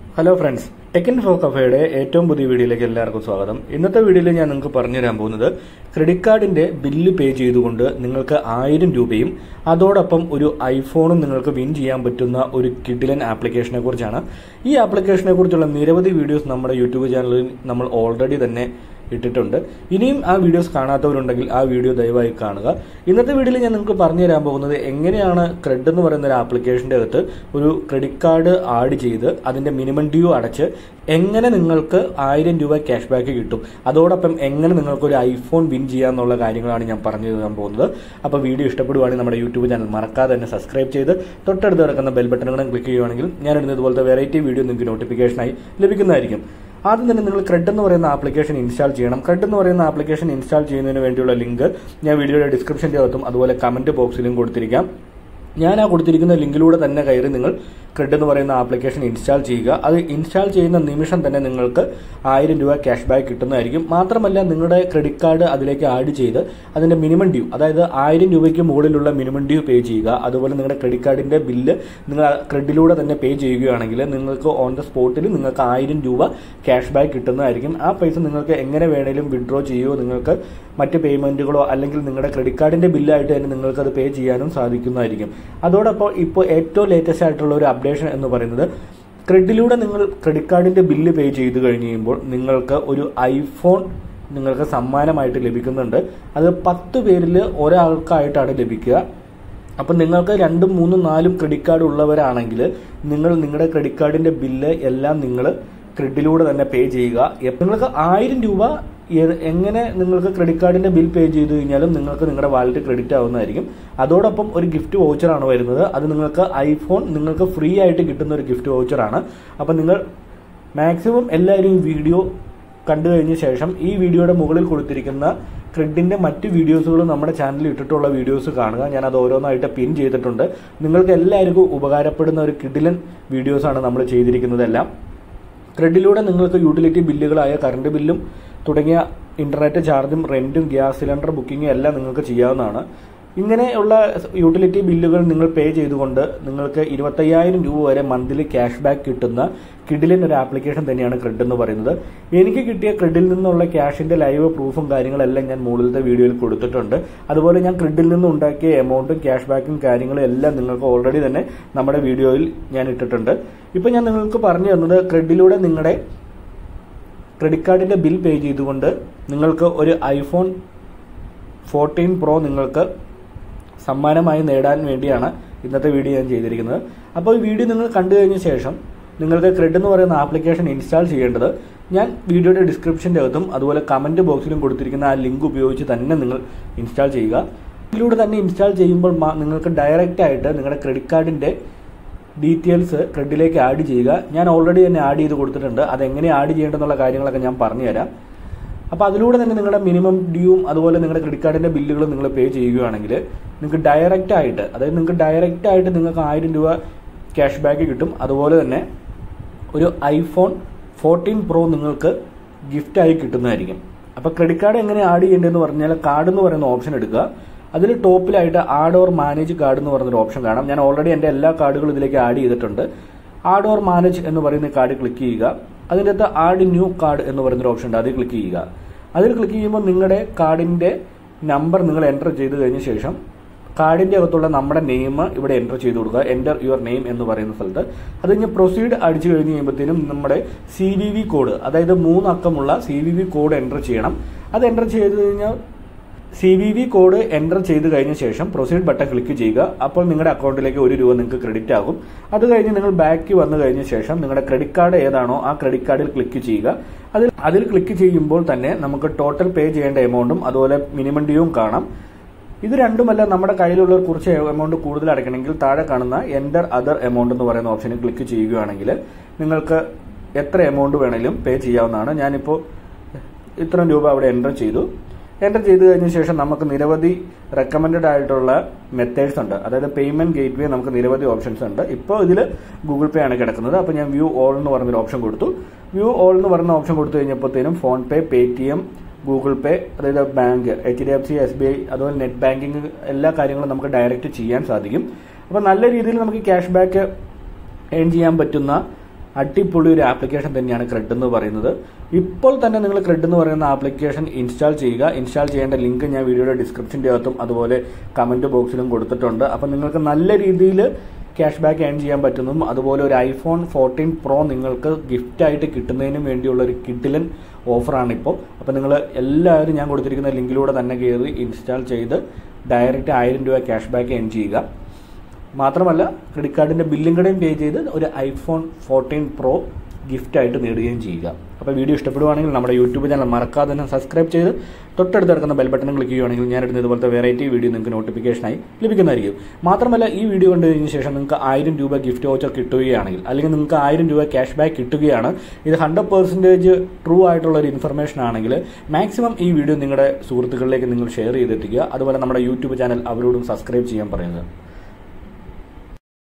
hello friends ടെക്കിൻ ഫോ കഫേയുടെ ഏറ്റവും പുതിയ വീഡിയോയിലേക്ക് എല്ലാവർക്കും സ്വാഗതം ഇന്നത്തെ വീഡിയോയിൽ ഞാൻ നിങ്ങൾക്ക് പറഞ്ഞുതരാൻ പോകുന്നത് ക്രെഡിറ്റ് കാർഡിന്റെ ബില്ല് പേ ചെയ്തുകൊണ്ട് നിങ്ങൾക്ക് ആയിരം രൂപയും അതോടൊപ്പം ഒരു ഐഫോണും നിങ്ങൾക്ക് വിൻ ചെയ്യാൻ പറ്റുന്ന ഒരു കിഡിലൻ ആപ്ലിക്കേഷനെ കുറിച്ചാണ് ഈ ആപ്ലിക്കേഷനെ കുറിച്ചുള്ള നിരവധി വീഡിയോസ് നമ്മുടെ യൂട്യൂബ് ചാനലിൽ നമ്മൾ ഓൾറെഡി തന്നെ ഇട്ടിട്ടുണ്ട് ഇനിയും ആ വീഡിയോസ് കാണാത്തവരുണ്ടെങ്കിൽ ആ വീഡിയോ ദയവായി കാണുക ഇന്നത്തെ വീഡിയോയിൽ ഞാൻ നിങ്ങൾക്ക് പറഞ്ഞു തരാൻ പോകുന്നത് എങ്ങനെയാണ് ക്രെഡ് എന്ന് പറയുന്ന ഒരു ആപ്ലിക്കേഷൻ്റെ അകത്ത് ഒരു ക്രെഡിറ്റ് കാർഡ് ആഡ് ചെയ്ത് അതിന്റെ മിനിമം ഡ്യൂ അടച്ച് എങ്ങനെ നിങ്ങൾക്ക് ആയിരം രൂപ ക്യാഷ് ബാക്ക് കിട്ടും അതോടൊപ്പം എങ്ങനെ നിങ്ങൾക്ക് ഒരു ഐഫോൺ വിൻ ചെയ്യാന്നുള്ള കാര്യങ്ങളാണ് ഞാൻ പറഞ്ഞു തരാൻ പോകുന്നത് അപ്പോൾ വീഡിയോ ഇഷ്ടപ്പെടുവാണെങ്കിൽ നമ്മുടെ യൂട്യൂബ് ചാനൽ മറക്കാതെ തന്നെ സബ്സ്ക്രൈബ് ചെയ്ത് തൊട്ടടുത്ത് കിടക്കുന്ന ബെൽ ബട്ടണുകളും ക്ലിക്ക് ചെയ്യുവാണെങ്കിൽ ഞാൻ ഇടുന്ന ഇതുപോലത്തെ വെറൈറ്റി വീഡിയോ നിങ്ങൾക്ക് നോട്ടിഫിക്കേഷനായി ലഭിക്കുന്നതായിരിക്കും ആദ്യം തന്നെ നിങ്ങൾ ക്രെഡ് എന്ന് പറയുന്ന ആപ്ലിക്കേഷൻ ഇൻസ്റ്റാൾ ചെയ്യണം ക്രെഡ് എന്ന് പറയുന്ന ആപ്ലിക്കേഷൻ ഇൻസ്റ്റാൾ ചെയ്യുന്നതിന് വേണ്ടിയുള്ള ലിങ്ക് ഞാൻ വീഡിയോയുടെ ഡിസ്ക്രിപ്ഷൻ്റെ അകത്തും അതുപോലെ കമന്റ് ബോക്സിലും കൊടുത്തിരിക്കാം ഞാൻ ആ കൊടുത്തിരിക്കുന്ന ലിങ്കിലൂടെ തന്നെ കയറി നിങ്ങൾ ക്രെഡ് എന്ന് പറയുന്ന ആപ്ലിക്കേഷൻ ഇൻസ്റ്റാൾ ചെയ്യുക അത് ഇൻസ്റ്റാൾ ചെയ്യുന്ന നിമിഷം തന്നെ നിങ്ങൾക്ക് ആയിരം രൂപ ക്യാഷ് ബാക്ക് കിട്ടുന്നതായിരിക്കും മാത്രമല്ല നിങ്ങളുടെ ക്രെഡിറ്റ് കാർഡ് അതിലേക്ക് ആഡ് ചെയ്ത് അതിന്റെ മിനിമം ഡ്യൂ അതായത് ആയിരം രൂപയ്ക്ക് മുകളിലുള്ള മിനിമം ഡ്യൂ പേ ചെയ്യുക അതുപോലെ നിങ്ങളുടെ ക്രെഡിറ്റ് കാർഡിന്റെ ബില്ല് നിങ്ങൾ ക്രെഡിലൂടെ തന്നെ പേ ചെയ്യുകയാണെങ്കിൽ നിങ്ങൾക്ക് ഓൺ ദ സ്പോട്ടിൽ നിങ്ങൾക്ക് ആയിരം രൂപ ക്യാഷ് ബാക്ക് കിട്ടുന്നതായിരിക്കും ആ പൈസ നിങ്ങൾക്ക് എങ്ങനെ വേണേലും വിഡ്രോ ചെയ്യുകയോ നിങ്ങൾക്ക് മറ്റ് പേയ്മെന്റുകളോ അല്ലെങ്കിൽ നിങ്ങളുടെ ക്രെഡിറ്റ് കാർഡിന്റെ ബില്ലായിട്ട് തന്നെ നിങ്ങൾക്ക് അത് പേ ചെയ്യാനും സാധിക്കുന്നതായിരിക്കും അതോടൊപ്പം ഇപ്പോൾ ഏറ്റവും ലേറ്റസ്റ്റ് ആയിട്ടുള്ള ഒരു അപ്ഡേഷൻ എന്ന് പറയുന്നത് ക്രെഡിലൂടെ നിങ്ങൾ ക്രെഡിറ്റ് കാർഡിന്റെ ബില്ല് പേ ചെയ്ത് കഴിഞ്ഞ് കഴിയുമ്പോൾ നിങ്ങൾക്ക് ഒരു ഐഫോൺ നിങ്ങൾക്ക് സമ്മാനമായിട്ട് ലഭിക്കുന്നുണ്ട് അത് പത്ത് പേരിൽ ഒരാൾക്കായിട്ടാണ് ലഭിക്കുക അപ്പം നിങ്ങൾക്ക് രണ്ടും മൂന്നും നാലും ക്രെഡിറ്റ് കാർഡ് ഉള്ളവരാണെങ്കിൽ നിങ്ങൾ നിങ്ങളുടെ ക്രെഡിറ്റ് കാർഡിന്റെ ബില്ല് എല്ലാം നിങ്ങൾ ക്രെഡിലൂടെ തന്നെ പേ ചെയ്യുക നിങ്ങൾക്ക് ആയിരം രൂപ എങ്ങനെ നിങ്ങൾക്ക് ക്രെഡിറ്റ് കാർഡിന്റെ ബിൽ പേ ചെയ്ത് കഴിഞ്ഞാലും നിങ്ങൾക്ക് നിങ്ങളുടെ വാലറ്റ് ക്രെഡിറ്റ് ആവുന്നതായിരിക്കും അതോടൊപ്പം ഒരു ഗിഫ്റ്റ് വൗച്ചറാണ് വരുന്നത് അത് നിങ്ങൾക്ക് ഐഫോൺ നിങ്ങൾക്ക് ഫ്രീ ആയിട്ട് കിട്ടുന്ന ഒരു ഗിഫ്റ്റ് വൗച്ചറാണ് അപ്പം നിങ്ങൾ മാക്സിമം എല്ലാവരും ഈ വീഡിയോ കണ്ടു കഴിഞ്ഞ ശേഷം ഈ വീഡിയോയുടെ മുകളിൽ കൊടുത്തിരിക്കുന്ന ക്രെഡിന്റെ മറ്റ് വീഡിയോസുകൾ നമ്മുടെ ചാനലിൽ ഇട്ടിട്ടുള്ള വീഡിയോസ് കാണുക ഞാൻ അത് ഓരോന്നായിട്ട് പിൻ ചെയ്തിട്ടുണ്ട് നിങ്ങൾക്ക് എല്ലാവർക്കും ഉപകാരപ്പെടുന്ന ഒരു കിഡിലൻ വീഡിയോസാണ് നമ്മൾ ചെയ്തിരിക്കുന്നതെല്ലാം ക്രെഡിലൂടെ നിങ്ങൾക്ക് യൂട്ടിലിറ്റി ബില്ലുകളായ കറണ്ട് ബില്ലും തുടങ്ങിയ ഇന്റർനെറ്റ് ചാർജും റെന്റും ഗ്യാസ് സിലിണ്ടർ ബുക്കിങ്ങും എല്ലാം നിങ്ങൾക്ക് ചെയ്യാവുന്നതാണ് ഇങ്ങനെയുള്ള യൂട്ടിലിറ്റി ബില്ലുകൾ നിങ്ങൾ പേ ചെയ്തുകൊണ്ട് നിങ്ങൾക്ക് ഇരുപത്തയ്യായിരം രൂപ വരെ മന്ത്ലി ക്യാഷ് ബാക്ക് കിട്ടുന്ന കിഡിലിൻ ഒരു ആപ്ലിക്കേഷൻ തന്നെയാണ് ക്രെഡ് എന്ന് പറയുന്നത് എനിക്ക് കിട്ടിയ ക്രെഡിൽ നിന്നുള്ള ക്യാഷിന്റെ ലൈവ് പ്രൂഫും കാര്യങ്ങളെല്ലാം ഞാൻ മുകളിലത്തെ വീഡിയോയിൽ കൊടുത്തിട്ടുണ്ട് അതുപോലെ ഞാൻ ക്രെഡിൽ നിന്ന് ഉണ്ടാക്കിയ എമൗണ്ടും ക്യാഷ് ബാക്കും കാര്യങ്ങളും എല്ലാം നിങ്ങൾക്ക് ഓൾറെഡി തന്നെ നമ്മുടെ വീഡിയോയിൽ ഞാൻ ഇട്ടിട്ടുണ്ട് ഇപ്പൊ ഞാൻ നിങ്ങൾക്ക് പറഞ്ഞു തന്നത് ക്രെഡിലൂടെ നിങ്ങളുടെ ക്രെഡിറ്റ് കാർഡിന്റെ ബിൽ പേ ചെയ്തുകൊണ്ട് നിങ്ങൾക്ക് ഒരു ഐഫോൺ ഫോർട്ടീൻ പ്രോ നിങ്ങൾക്ക് സമ്മാനമായി നേടാൻ വേണ്ടിയാണ് ഇന്നത്തെ വീഡിയോ ഞാൻ ചെയ്തിരിക്കുന്നത് അപ്പോൾ ഈ വീഡിയോ നിങ്ങൾ കണ്ടു കഴിഞ്ഞ ശേഷം നിങ്ങൾക്ക് ക്രെഡ് എന്ന് പറയുന്ന ആപ്ലിക്കേഷൻ ഇൻസ്റ്റാൾ ചെയ്യേണ്ടത് ഞാൻ വീഡിയോയുടെ ഡിസ്ക്രിപ്ഷൻ്റെ അകത്തും അതുപോലെ കമൻറ്റ് ബോക്സിലും കൊടുത്തിരിക്കുന്ന ആ ലിങ്ക് ഉപയോഗിച്ച് തന്നെ നിങ്ങൾ ഇൻസ്റ്റാൾ ചെയ്യുക ഇതിലൂടെ തന്നെ ഇൻസ്റ്റാൾ ചെയ്യുമ്പോൾ നിങ്ങൾക്ക് ഡയറക്റ്റ് ആയിട്ട് നിങ്ങളുടെ ക്രെഡിറ്റ് കാർഡിൻ്റെ ഡീറ്റെയിൽസ് ക്രെഡിലേക്ക് ആഡ് ചെയ്യുക ഞാൻ ഓൾറെഡി തന്നെ ആഡ് ചെയ്ത് കൊടുത്തിട്ടുണ്ട് അതെങ്ങനെ ആഡ് ചെയ്യേണ്ടെന്നുള്ള കാര്യങ്ങളൊക്കെ ഞാൻ പറഞ്ഞുതരാം അപ്പോൾ അതിലൂടെ തന്നെ നിങ്ങളുടെ മിനിമം ഡ്യൂവും അതുപോലെ നിങ്ങളുടെ ക്രെഡിറ്റ് കാർഡിന്റെ ബില്ലുകൾ നിങ്ങൾ പേ ചെയ്യുകയാണെങ്കിൽ നിങ്ങൾക്ക് ഡയറക്റ്റ് ആയിട്ട് അതായത് നിങ്ങൾക്ക് ഡയറക്റ്റ് ആയിട്ട് നിങ്ങൾക്ക് ആയിരം രൂപ ക്യാഷ് ബാക്ക് കിട്ടും അതുപോലെ തന്നെ ഒരു ഐഫോൺ ഫോർട്ടീൻ പ്രോ നിങ്ങൾക്ക് ഗിഫ്റ്റായി കിട്ടുന്നതായിരിക്കും അപ്പോൾ ക്രെഡിറ്റ് കാർഡ് എങ്ങനെ ആഡ് ചെയ്യേണ്ടതെന്ന് പറഞ്ഞാൽ കാർഡ് എന്ന് പറയുന്ന ഓപ്ഷൻ എടുക്കുക അതിൽ ടോപ്പിലായിട്ട് ആഡ് ഓർ മാനേജ് കാർഡ് എന്ന് പറയുന്നൊരു ഓപ്ഷൻ കാണാം ഞാൻ ഓൾറെഡി എൻ്റെ എല്ലാ കാർഡുകളും ഇതിലേക്ക് ആഡ് ചെയ്തിട്ടുണ്ട് ആഡ് ഓർ മാനേജ് എന്ന് പറയുന്ന കാർഡ് ക്ലിക്ക് ചെയ്യുക അതിൻ്റെ അകത്ത് ആഡ് ന്യൂ കാർഡ് എന്ന് പറയുന്നൊരു ഓപ്ഷൻ ഉണ്ട് അതിൽ ക്ലിക്ക് ചെയ്യുക അതിൽ ക്ലിക്ക് ചെയ്യുമ്പോൾ നിങ്ങളുടെ കാർഡിൻ്റെ നമ്പർ നിങ്ങൾ എൻ്റർ ചെയ്ത് കഴിഞ്ഞ ശേഷം കാർഡിൻ്റെ അകത്തുള്ള നമ്മുടെ നെയിം ഇവിടെ എൻ്റർ ചെയ്ത് കൊടുക്കുക എൻ്റർ യുവർ നെയിം എന്ന് പറയുന്ന സ്ഥലത്ത് അത് കഴിഞ്ഞ് പ്രൊസീഡ് അടിച്ചു കഴിഞ്ഞ് കഴിയുമ്പോഴത്തേനും നമ്മുടെ സി വി വി കോഡ് അതായത് മൂന്നക്കമുള്ള C V V code enter ചെയ്യണം അത് എൻ്റർ ചെയ്ത് കഴിഞ്ഞാൽ C V V code enter ചെയ്ത് കഴിഞ്ഞ ശേഷം പ്രൊസീഡ് ബട്ടൺ ക്ലിക്ക് ചെയ്യുക അപ്പോൾ നിങ്ങളുടെ അക്കൗണ്ടിലേക്ക് ഒരു രൂപ നിങ്ങൾക്ക് ക്രെഡിറ്റ് ആകും അത് കഴിഞ്ഞ് നിങ്ങൾ ബാക്ക് വന്നു കഴിഞ്ഞ ശേഷം നിങ്ങളുടെ ക്രെഡിറ്റ് കാർഡ് ഏതാണോ ആ ക്രെഡിറ്റ് കാർഡിൽ ക്ലിക്ക് ചെയ്യുക അതിൽ അതിൽ ക്ലിക്ക് ചെയ്യുമ്പോൾ തന്നെ നമുക്ക് ടോട്ടൽ പേ ചെയ്യേണ്ട എമൗണ്ടും അതുപോലെ മിനിമം ഡ്യൂവും കാണാം ഇത് രണ്ടുമല്ല നമ്മുടെ കയ്യിലുള്ള കുറച്ച് എമൗണ്ട് കൂടുതൽ അടയ്ക്കണമെങ്കിൽ താഴെ കാണുന്ന എൻ്റർ അതർ എമൗണ്ട് എന്ന് പറയുന്ന ഓപ്ഷനിൽ ക്ലിക്ക് ചെയ്യുകയാണെങ്കിൽ നിങ്ങൾക്ക് എത്ര എമൗണ്ട് വേണമെങ്കിലും പേ ചെയ്യാവുന്നതാണ് ഞാനിപ്പോൾ ഇത്രയും രൂപ അവിടെ എൻ്റർ ചെയ്തു എൻ്റർ ചെയ്ത് കഴിഞ്ഞ ശേഷം നമുക്ക് നിരവധി റെക്കമെൻഡഡ് ആയിട്ടുള്ള മെത്തേഡ്സ് ഉണ്ട് അതായത് പേയ്മെന്റ് ഗേറ്റ് വേ നമുക്ക് നിരവധി ഓപ്ഷൻസ് ഉണ്ട് ഇപ്പോൾ ഇതിൽ ഗൂഗിൾ പേ ആണ് കിടക്കുന്നത് അപ്പോൾ ഞാൻ വ്യൂ ഓൾ എന്ന് പറഞ്ഞൊരു ഓപ്ഷൻ കൊടുത്തു വ്യൂ ഓൾ എന്ന് പറയുന്ന ഓപ്ഷൻ കൊടുത്തു കഴിഞ്ഞപ്പോഴത്തേനും PhonePe Paytm Google pay അതായത് bank H D F C S B I അതുപോലെ നെറ്റ് ബാങ്കിങ് എല്ലാ കാര്യങ്ങളും നമുക്ക് ഡയറക്റ്റ് ചെയ്യാൻ സാധിക്കും അപ്പോൾ നല്ല രീതിയിൽ നമുക്ക് ക്യാഷ് ബാക്ക് ഏൺ ചെയ്യാൻ പറ്റുന്ന അടിപൊളി ഒരു ആപ്ലിക്കേഷൻ തന്നെയാണ് ക്രെഡ് എന്ന് പറയുന്നത് ഇപ്പോൾ തന്നെ നിങ്ങൾ ക്രെഡ് എന്ന് പറയുന്ന ആപ്ലിക്കേഷൻ ഇൻസ്റ്റാൾ ചെയ്യുക ഇൻസ്റ്റാൾ ചെയ്യേണ്ട ലിങ്ക് ഞാൻ വീഡിയോയുടെ ഡിസ്ക്രിപ്ഷൻ്റെ അകത്തും അതുപോലെ കമൻറ്റ് ബോക്സിലും കൊടുത്തിട്ടുണ്ട് അപ്പം നിങ്ങൾക്ക് നല്ല രീതിയിൽ ക്യാഷ് ബാക്ക് ഏൺ ചെയ്യാൻ പറ്റുന്നതും അതുപോലെ ഒരു ഐഫോൺ ഫോർട്ടീൻ പ്രോ നിങ്ങൾക്ക് ഗിഫ്റ്റായിട്ട് കിട്ടുന്നതിനും വേണ്ടിയുള്ള ഒരു കിഡിലൻ ഓഫറാണ് ഇപ്പോൾ അപ്പോൾ നിങ്ങൾ എല്ലാവരും ഞാൻ കൊടുത്തിരിക്കുന്ന ലിങ്കിലൂടെ തന്നെ കയറി ഇൻസ്റ്റാൾ ചെയ്ത് ഡയറക്റ്റ് ആയിരം രൂപ ക്യാഷ് ബാക്ക് ഏൺ ചെയ്യുക മാത്രമല്ല ക്രെഡിറ്റ് കാർഡിൻ്റെ ബില്ലും കൂടെയും പേ ചെയ്ത് ഒരു ഐഫോൺ ഫോർട്ടീൻ പ്രോ ഗിഫ്റ്റായിട്ട് നേടുകയും ചെയ്യുക അപ്പോൾ വീഡിയോ ഇഷ്ടപ്പെടുവാണെങ്കിൽ നമ്മുടെ യൂട്യൂബ് ചാനൽ മറക്കാതെ തന്നെ സബ്സ്ക്രൈബ് ചെയ്ത് തൊട്ടടുത്ത് കിടക്കുന്ന ബെൽ ബട്ടൺ ക്ലിക്ക് ചെയ്യുവാണെങ്കിൽ ഞാൻ ഇടുന്ന ഇതുപോലത്തെ വെറൈറ്റി വീഡിയോ നിങ്ങൾക്ക് നോട്ടിഫിക്കേഷനായി ലഭിക്കുന്നതായിരിക്കും മാത്രമല്ല ഈ വീഡിയോ കണ്ടു കഴിഞ്ഞ ശേഷം നിങ്ങൾക്ക് ആയിരം രൂപ ഗിഫ്റ്റ് വൗച്ചർ കിട്ടുകയാണെങ്കിൽ അല്ലെങ്കിൽ നിങ്ങൾക്ക് ആയിരം രൂപ ക്യാഷ് ബാക്ക് കിട്ടുകയാണ് ഇത് ഹൺഡ്രഡ് പെർസെൻറ്റേജ് ട്രൂ ആയിട്ടുള്ള ഒരു ഇൻഫർമേഷൻ ആണെങ്കിൽ മാക്സിമം ഈ വീഡിയോ നിങ്ങളുടെ സുഹൃത്തുക്കളിലേക്ക് നിങ്ങൾ ഷെയർ ചെയ്തെത്തിക്കുക അതുപോലെ നമ്മുടെ യൂട്യൂബ് ചാനൽ അവരോടും സബ്സ്ക്രൈബ് ചെയ്യാൻ പറയുന്നത്